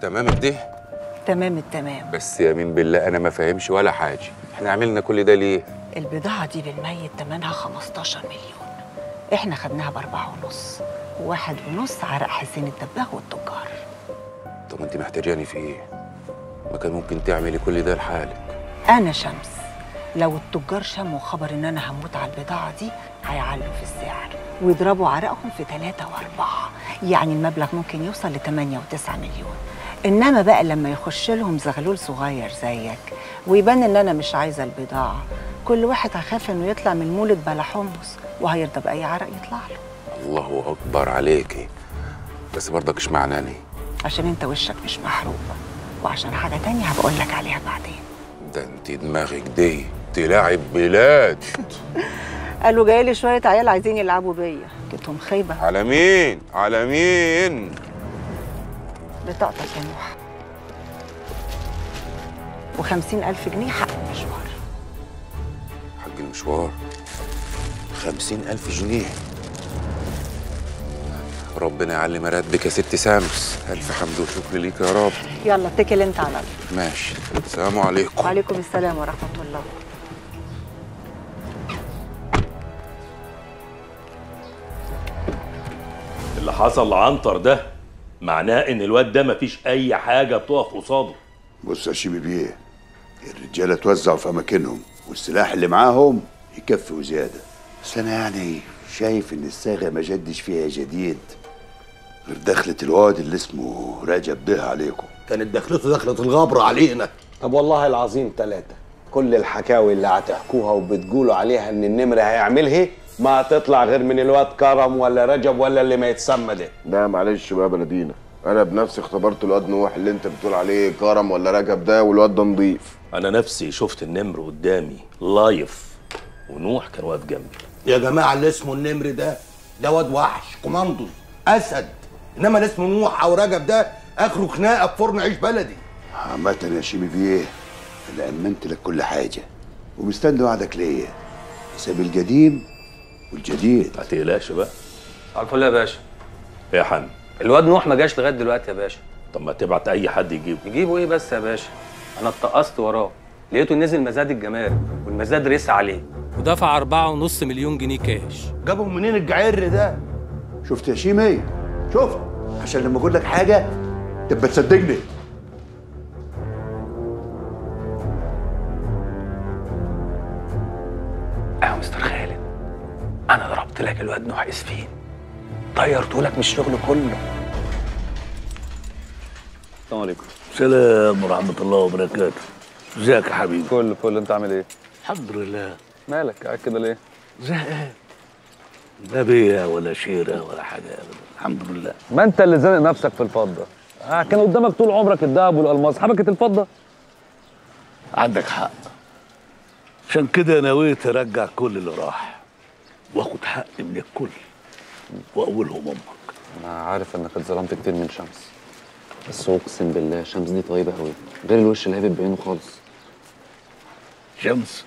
تمام كده تمام التمام بس يمين بالله انا ما فاهمش ولا حاجه احنا عملنا كل ده ليه البضاعة دي بالميت تمنها 15 مليون احنا خدناها بأربعة ونص وواحد ونص عرق حسين الدباغ والتجار طب انت محتاجاني في ايه ما كان ممكن تعملي كل ده لحالك أنا شمس لو التجار شموا خبر إن أنا هموت على البضاعة دي هيعلوا في السعر ويضربوا عرقهم في ثلاثة وأربعة يعني المبلغ ممكن يوصل لثمانية وتسعة مليون إنما بقى لما يخش لهم زغلول صغير زيك ويبان إن أنا مش عايزة البضاعة كل واحد هيخاف إنه يطلع من المولد بلا حمص وهيرضى بأي عرق يطلع له الله اكبر عليكي بس برضك اشمعناني عشان أنت وشك مش محروق وعشان حاجة تانية هبقول لك عليها بعدين ده انت دماغك دي تلاعب بلاد قالوا جاي لي شوية عيال عايزين يلعبوا بيا جيتهم خيبة على مين على مين بطاقتك يا نوح وخمسين ألف جنيه حق المشوار حق المشوار خمسين ألف جنيه ربنا يعلي راتبك يا ست سامس ألف حمد وشكر ليك يا رب يلا اتكل انت على الله ماشي السلام عليكم وعليكم السلام ورحمة الله اللي حصل لعنتر ده معناه ان الواد ده مفيش اي حاجه بتقف قصاده بص يا شيبي بيه الرجاله توزعوا في اماكنهم والسلاح اللي معاهم يكفي وزياده بس انا يعني شايف ان الصاغه ما جدش فيها جديد غير دخلة الواد اللي اسمه رجب ده عليكم كانت دخلته دخلة الغبر علينا طب والله العظيم ثلاثة كل الحكاوي اللي هتحكوها وبتقولوا عليها ان النمر هيعملها ما هتطلع غير من الواد كرم ولا رجب ولا اللي ما يتسمى ده لا معلش بقى بلدينا انا بنفسي اختبرت الواد نوح اللي انت بتقول عليه كرم ولا رجب ده والواد ده نضيف انا نفسي شفت النمر قدامي لايف ونوح كان واقف جنبي يا جماعة اللي اسمه النمر ده ده واد وحش كوماندوز أسد إنما اللي اسمه نوح أو رجب ده آخره خناقة في فرن عيش بلدي عامة يا شيبي بيه انا امنت لك كل حاجه ومستني وعدك ليا حساب القديم والجديد ما تقلقش بقى على الفل يا باشا يا حمد الواد نوح ما جاش لغايه دلوقتي يا باشا طب ما تبعت اي حد يجيبه يجيبوا ايه بس يا باشا انا اتقصت وراه لقيته نزل مزاد الجمارك والمزاد رس عليه ودفع أربعة ونص مليون جنيه كاش جابهم منين الجعر ده شفت يا شيمي شفت عشان لما اقول لك حاجه تبقى تصدقني اه مستر خالد انا ضربت لك الواد نوح اسفين طيرته لك من الشغل كله السلام عليكم السلام ورحمة الله وبركاته ازيك يا حبيبي كل فل انت عامل ايه الحمد لله مالك قاعد كده ليه زهقان لا بيع ولا شيرة ولا حاجة أبدا الحمد لله ما انت اللي زانق نفسك في الفضه آه كان قدامك طول عمرك الذهب والالماس حبكه الفضه عندك حق عشان كده نويت ارجع كل اللي راح واخد حقي من الكل واولهم امك انا عارف انك اتظلمت كتير من شمس بس اقسم بالله شمس دي طيبه قوي غير الوش اللي هي بتبينه خالص شمس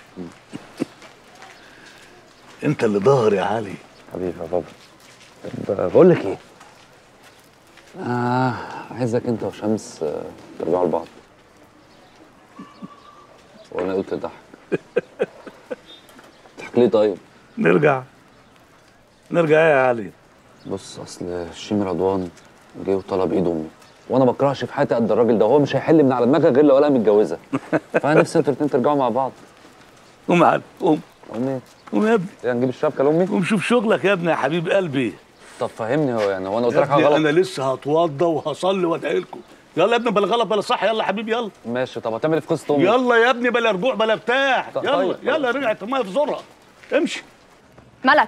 انت اللي ظهر يا علي حبيبي يا بابا طب بقول لك ايه آه عايزك انت وشمس آه، ترجعوا لبعض وانا قلت تضحك تضحك ليه طيب نرجع نرجع ايه يا علي بص اصل شيم رضوان جه وطلب ايد امي وانا بكرهش في حياتي قد الراجل ده هو مش هيحل من على دماغك غير لو انا متجوزه فانا نفسي انتوا الاتنين ترجعوا مع بعض قوم يا علي قوم قوم ايه؟ قوم يا ابني يعني نجيب الشبكه لامي قوم شوف شغلك يا ابني يا حبيب قلبي طب فهمني هو يعني هو انا قلت يا لك حاجه ابني غلط انا لسه هتوضى وهصلي وادعي لكم يلا يا ابني بلا غلط بلا صح يلا يا حبيبي يلا ماشي طب هتعمل ايه في قصه امي يلا يا ابني بلا رجوع بلا بتاع طيب، يلا طيب. يلا رجعت الميه في زورها امشي ملك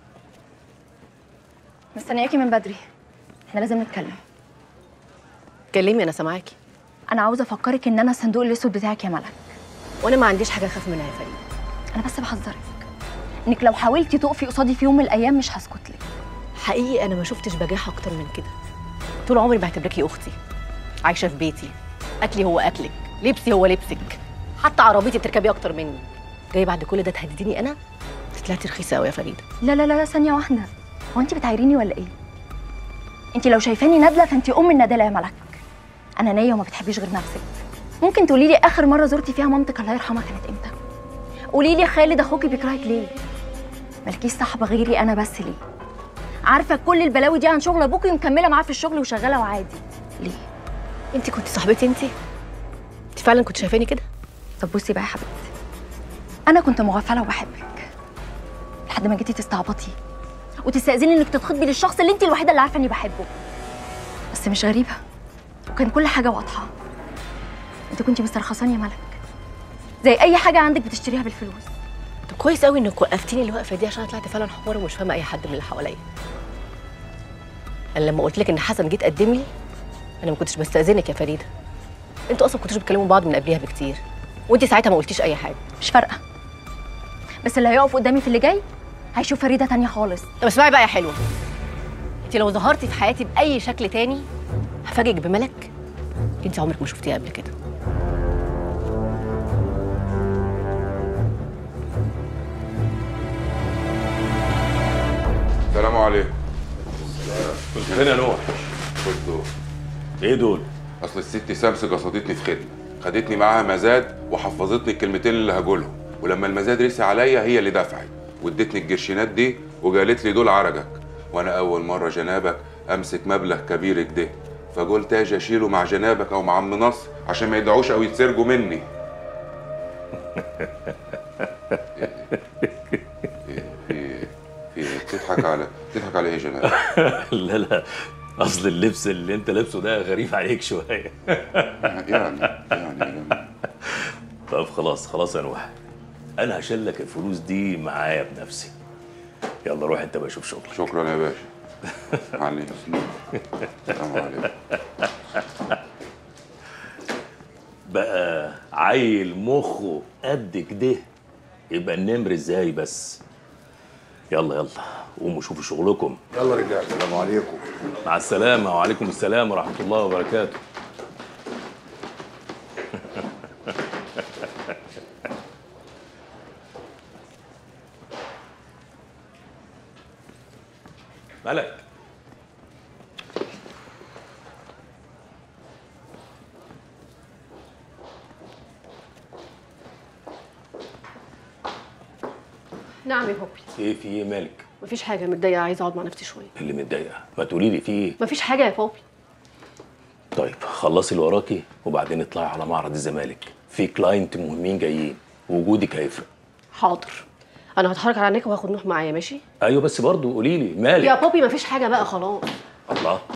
مستنياكي من بدري احنا لازم نتكلم كلمي انا سامعاكي انا عاوزه افكرك ان انا الصندوق الاسود بتاعك يا ملك وانا ما عنديش حاجه اخاف منها يا فريد انا بس بحذرك انك لو حاولتي تقفي قصادي في يوم من الايام مش هسكت لك حقيقي انا ما شفتش بجاحه اكتر من كده طول عمري بعتبركي اختي عايشه في بيتي اكلي هو اكلك لبسي هو لبسك حتى عربيتي بتركبي اكتر مني جاي بعد كل ده تهدديني انا طلعتي رخيصه قوي يا فريده لا لا لا لا ثانيه واحده هو انت بتعايريني ولا ايه انت لو شايفاني نادله فانت ام الندالة يا ملك انانيه وما بتحبيش غير نفسك ممكن تقولي لي اخر مره زرتي فيها مامتك الله يرحمها كانت امتى قولي لي خالد اخوكي بيكرهك ليه مالكيش صاحبه غيري انا بس ليه عارفه كل البلاوي دي عن شغل ابوكي ومكمله معاه في الشغل وشغاله وعادي ليه انت كنت صاحبتي انت انت فعلا كنت شايفاني كده طب بصي بقى يا حبيبتي انا كنت مغفله وبحبك لحد ما جيتي تستعبطي وتستأذني انك تتخطبي للشخص اللي انت الوحيده اللي عارفه اني بحبه بس مش غريبه وكان كل حاجه واضحه انت كنت مسترخصاني يا ملك زي اي حاجه عندك بتشتريها بالفلوس طب كويس قوي انك وقفتيني الوقفه دي عشان أنا طلعت فعلا حوار ومش فاهمه اي حد من اللي حواليا انا لما قلت لك ان حسن جه تقدم لي انا ما كنتش بستاذنك يا فريده انتوا اصلا كنتوش بتكلموا بعض من قبلها بكتير وانت ساعتها ما قلتيش اي حاجه مش فارقه بس اللي هيقف قدامي في اللي جاي هيشوف فريده تانية خالص طب اسمعي بقى يا حلوه انت لو ظهرتي في حياتي باي شكل تاني هفاجئك بملك انت عمرك ما شفتيها قبل كده السلام عليكم كنت فين يا نوح؟ خد دول ايه دول؟ اصل الست سامسة قصدتني في خدمه خدتني معاها مزاد وحفظتني الكلمتين اللي هقولهم ولما المزاد رسي عليا هي اللي دفعت وادتني الجرشينات دي وقالت لي دول عرجك وانا اول مره جنابك امسك مبلغ كبير كده فقلت اجي اشيله مع جنابك او مع عم نصر عشان ما يدعوش او يتسرقوا مني إيه إيه إيه بتضحك على بتضحك على ايه يا جناب؟ لا لا اصل اللبس اللي انت لابسه ده غريب عليك شويه يعني يعني طب خلاص خلاص يا نوح انا هشيل لك الفلوس دي معايا بنفسي يلا روح انت بقى شوف شغلك شكرا يا باشا معلش السلام عليكم بقى عيل مخه قد كده يبقى النمر ازاي بس يلا يلا قوموا شوفوا شغلكم يلا رجاله السلام عليكم مع السلامة وعليكم السلام ورحمة الله وبركاته ملك نعم يا بابي ايه في ايه مالك مفيش حاجه متضايقه عايزه اقعد مع نفسي شويه اللي متضايقه ما تقولي لي في ايه مفيش حاجه يا بابي طيب خلصي اللي وراكي وبعدين اطلعي على معرض الزمالك في كلاينت مهمين جايين وجودك هيفرق حاضر انا هتحرك على عينيك وهاخد نوح معايا ماشي ايوه بس برضو قولي لي مالك يا بابي مفيش حاجه بقى خلاص الله